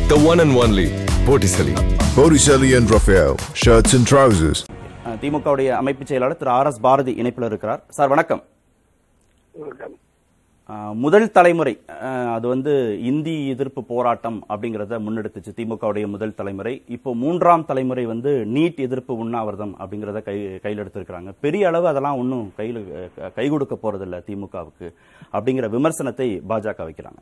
The one and only Botticelli. Botticelli and Raphael, shirts and trousers. அஹ், திமுகவுடைய அமைப்பு செயலாளர் திரு R S Bharathi இணைப்பில் இருக்கிறார் சார் வணக்கம் அஹ், முதல் தலைமுறை அஹ், அது வந்து இந்தி எதிர்ப்பு போராட்டம் அப்படிங்கறத முன்னெடுத்துச்சு திமுகவுடைய முதல் தலைமுறை இப்போ மூன்றாம் தலைமுறை வந்து நீட் எதிர்ப்பு உண்ணாவிரதம் அப்படிங்கறத கை கையில் எடுத்திருக்கிறாங்க பெரிய அளவு அதெல்லாம் ஒன்றும் கையில் அஹ், கை கொடுக்க போறதில்ல திமுகவுக்கு அப்படிங்கிற விமர்சனத்தை பாஜக வைக்கிறாங்க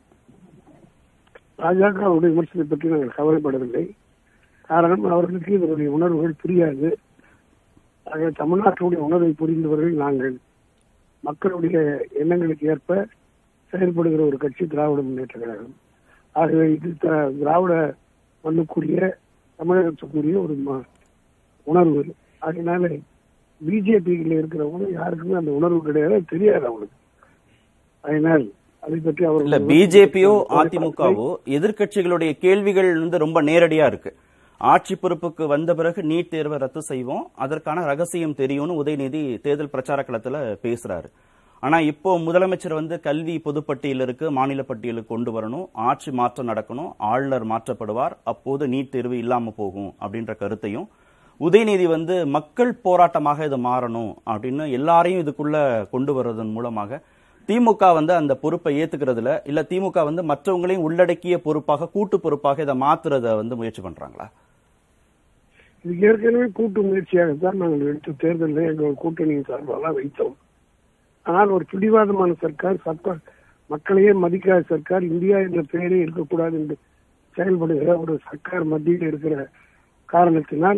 பாஜகவுடைய விமர்சனத்தை பற்றி நாங்கள் கவலைப்படவில்லை காரணம் அவர்களுக்கு இதனுடைய உணர்வுகள் புரியாது ஆக தமிழ்நாட்டுடைய உணர்வை புரிந்தவர்கள் நாங்கள் மக்களுடைய எண்ணங்களுக்கு ஏற்ப செயல்படுகிற ஒரு கட்சி திராவிட முன்னேற்ற கழகம் ஆகவே இது த- திராவிட பண்ணக்கூடிய தமிழகத்துக்குரிய ஒரு ம- உணர்வு அதனால பிஜேபியில் இருக்கிறவங்க யாருக்குமே அந்த உணர்வு கிடையாது அது தெரியாது அவங்களுக்கு அதனால் அதை பற்றி அவர் இல்ல பிஜேபியோ அதிமுகவோ எதிர்க்கட்சிகளுடைய கேள்விகள் வந்து ரொம்ப நேரடியா இருக்கு ஆட்சி பொறுப்புக்கு வந்த பிறகு நீட் தேர்வை ரத்து செய்வோம் அதற்கான ரகசியம் தெரியும்னு உதயநிதி தேர்தல் பிரச்சார களத்துல பேசுறாரு ஆனா இப்போ முதலமைச்சர் வந்து கல்வி பொதுப்பட்டியல் இருக்கு மாநில பட்டியலுக்கு கொண்டு வரணும் ஆட்சி மாற்றம் நடக்கணும் ஆளுநர் மாற்றப்படுவார் அப்போது நீட் தேர்வு இல்லாம போகும் அப்படின்ற கருத்தையும் உதயநிதி வந்து மக்கள் போராட்டமாக இது மாறணும் அப்படின்னு எல்லாரையும் இதுக்குள்ள கொண்டு வர்றதன் மூலமாக திமுக வந்து அந்த பொறுப்பை ஏத்துக்கிறதுல இல்ல திமுக வந்து மற்றவங்களையும் உள்ளடக்கிய பொறுப்பாக கூட்டு பொறுப்பாக இதை மாத்துறத வந்து முயற்சி பண்றாங்களா இது ஏற்கனவே கூட்டு முயற்சியாகத்தான் நாங்கள் எடுத்த தேர்தலில் எங்கள் கூட்டணியின் சார்பாக வைத்தோம் ஆனால் ஒரு பிடிவாதமான சர்க்கார் சர்க்கார் மக்களையே மதிக்காத சர்க்கார் இந்தியா என்ற பெயரே இருக்கக்கூடாது என்று செயல்படுகிற ஒரு சர்க்கார் மத்தியில் இருக்கிற காரணத்தினால்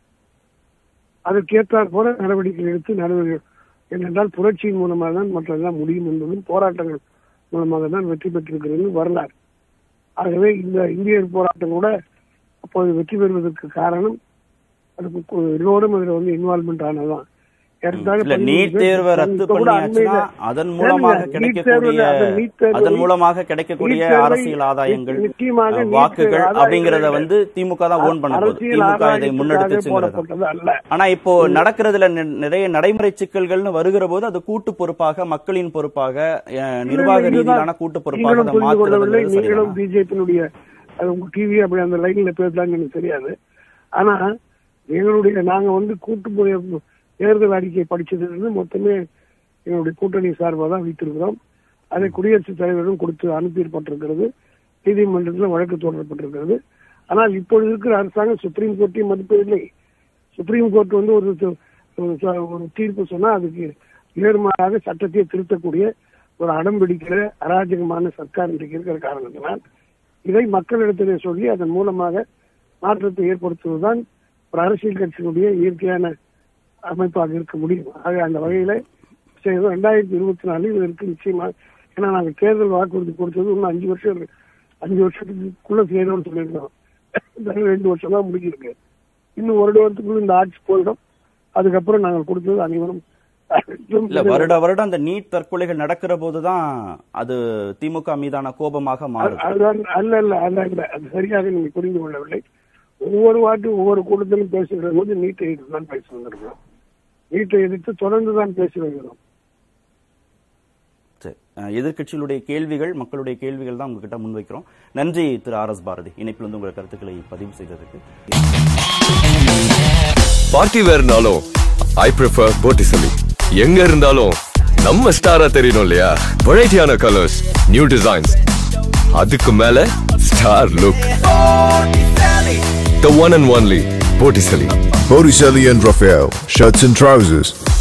அதற்கேற்றாற் போல நடவடிக்கை எடுத்து நடவடிக்கை ஏனென்றால் புரட்சியின் மூலமாக தான் மற்றதெல்லாம் முடியும் என்பதும் போராட்டங்கள் மூலமாக தான் வெற்றி பெற்றிருக்கிறது வரலாறு ஆகவே இந்த இந்திய போராட்டம் கூட அப்போது வெற்றி பெறுவதற்கு காரணம் அதுக்கு கு- எல்லோரும் அதுல வந்து இன்வால்மெண்ட் ஆனதுதான் ஏறத்தாழ இல்ல பதினைந்து நீட் பேர் தேர்வை ரத்து இப்ப கூட பண்ணியாச்சுன்னா அண்மையில- அதன் மூலமாக நீட் கிடைக்கக்கூடிய தேர்வுல- அந்த நீட் தேர்வை- அதன் மூலமாக கிடைக்கக்கூடிய நீட் தேர்வை அரசியல் ஆதாயங்கள் நிச்சயமாக அஹ், நீட் வாக்குகள் தேர்வு அப்படிங்கறத ஆதாயங்கள் வந்து திமுக தான் ஓன் பண்ண போகுது அரசியல் திமுக இதை ஆதாயத்துக்காக முன்னெடுத்துச்சுங்கிறது போடப்பட்டது அல்ல ஆனா இப்போ நடக்கிறதுல நி- நிறைய நடைமுறை சிக்கல்கள்னு வருகிற போது அது கூட்டு பொறுப்பாக மக்களின் பொறுப்பாக அஹ், நிர்வாக இதுதான் ரீதியிலான கூட்டு பொறுப்பாக நீங்களும் அதை புரிந்து கொள்ளவில்லை மாற்றுறது நீங்களும் சரிதானா? பிஜேபியினுடைய அது உங்க டிவி அப்படி அந்த லைன்ல பேசலாம்னு எனக்கு தெரியாது ஆனா எங்களுடைய நாங்க வந்து கூட்டு பு- தேர்தல் அறிக்கை படிச்சதுலேருந்து மொத்தமே எங்களுடைய கூட்டணி சார்பாக தான் வைத்திருக்கிறோம் அதை குடியரசுத் தலைவரிடம் கொடுத்து அனுப்பியிருப்பட்டிருக்கிறது நீதிமன்றத்தில் வழக்கு தொடரப்பட்டிருக்கிறது ஆனால் இப்பொழுது இருக்கிற அரசாங்கம் சுப்ரீம் கோர்ட்டையும் மதிப்பதில்லை சுப்ரீம் கோர்ட் வந்து ஒரு து- ஒரு ச- ஒரு தீர்ப்பு சொன்னா அதுக்கு நேர்மாறாக சட்டத்தை திருத்தக்கூடிய ஒரு அடம் பிடிக்கிற அராஜகமான சர்க்கார் இன்றைக்கு இருக்கிற காரணத்தினால் இதை மக்களிடத்திலே சொல்லி அதன் மூலமாக மாற்றத்தை ஏற்படுத்துவதுதான் ஒரு அரசியல் கட்சியினுடைய இயற்கையான அமைப்பாக இருக்க முடியும் ஆக அந்த வகையில செய்தோம் ரெண்டாயிரத்தி இருபத்தி நாலில் இதற்கு நிச்சயமாக ஏன்னா நாங்கள் தேர்தல் வாக்குறுதி கொடுத்தது இன்னும் அஞ்சு வருஷம் இருக்கு. அஞ்சு வருஷத்துக்குள்ள செய்யணும்னு சொல்லியிருந்தோம் இந்த ரெண்டு வருஷம் தான் முடிஞ்சிருக்கு இன்னும் ஒரு வருடத்துக்குள்ள இந்த ஆட்சி போயிடும் அதுக்கப்புறம் நாங்கள் கொடுத்தது அனைவரும் இல்ல வருட வருடம் அந்த நீட் தற்கொலைகள் நடக்கிற போதுதான் அது திமுக மீதான கோபமாக மாறுது அதுதான் அல்ல அல்ல அல்ல அல்ல அது சரியாக நீங்க புரிந்து கொள்ளவில்லை ஒவ்வொரு வாட்டி ஒவ்வொரு கூட்டத்திலும் பேசுகிற போது நீட்டை எதிர்த்து தான் பேசி வந்திருக்கிறோம் நீட்டை எதிர்த்து தொடர்ந்து தான் பேசி வருகிறோம் சரி. அஹ், எதிர்க்கட்சிகளுடைய கேள்விகள் மக்களுடைய கேள்விகள் தான் உங்ககிட்ட முன்வைக்கிறோம் நன்றி திரு ஆர் எஸ் பாரதி இணைப்பில் வந்து உங்கள் கருத்துக்களை பதிவு செய்ததற்கு பார்ட்டி வேர்னாலும் ஐ ப்ரிஃபர் Botticelli. எங்க இருந்தாலும் நம்ம ஸ்டாரா தெரியணும் இல்லையா வெரைட்டியான கலர்ஸ் நியூ டிசைன்ஸ் அதுக்கு மேல star look The one and only Botticelli. Botticelli and Raphael, shirts and trousers.